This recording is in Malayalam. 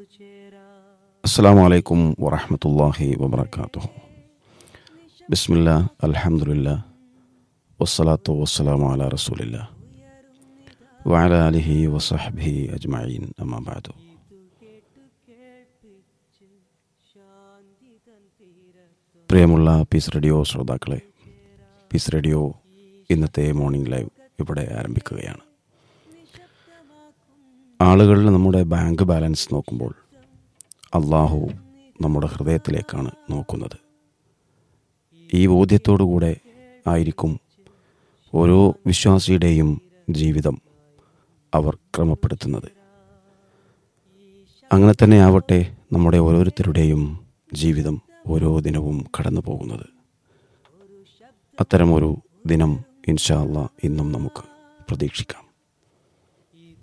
അസ്സാം വലൈക്കും വറഹമത്തല്ലാഹി വബർക്കാത്തു ബിസ്മില്ല അൽഹംദുലില്ലാ വസ്സലാത്തു വസ്സലാമു അല റസൂലില്ല വഅല അലിഹി വസഹ്ബിഹി അജ്മഈൻ അമ്മാ ബഅദു പ്രിയമുള്ള പീസ് റേഡിയോ ശ്രോതാക്കളെ പീസ് റേഡിയോ ഇന്നത്തെ മോർണിംഗ് ലൈവ് ഇവിടെ ആരംഭിക്കുകയാണ് ആളുകൾ നമ്മുടെ ബാങ്ക് ബാലൻസ് നോക്കുമ്പോൾ അള്ളാഹു നമ്മുടെ ഹൃദയത്തിലേക്കാണ് നോക്കുന്നത് ഈ ബോധ്യത്തോടുകൂടെ ആയിരിക്കും ഓരോ വിശ്വാസിയുടെയും ജീവിതം അവർ ക്രമപ്പെടുത്തുന്നത് അങ്ങനെ തന്നെ ആവട്ടെ നമ്മുടെ ഓരോരുത്തരുടെയും ജീവിതം ഓരോ ദിനവും കടന്നു പോകുന്നത് അത്തരമൊരു ദിനം ഇൻഷാ അള്ളാ ഇന്നും നമുക്ക് പ്രതീക്ഷിക്കാം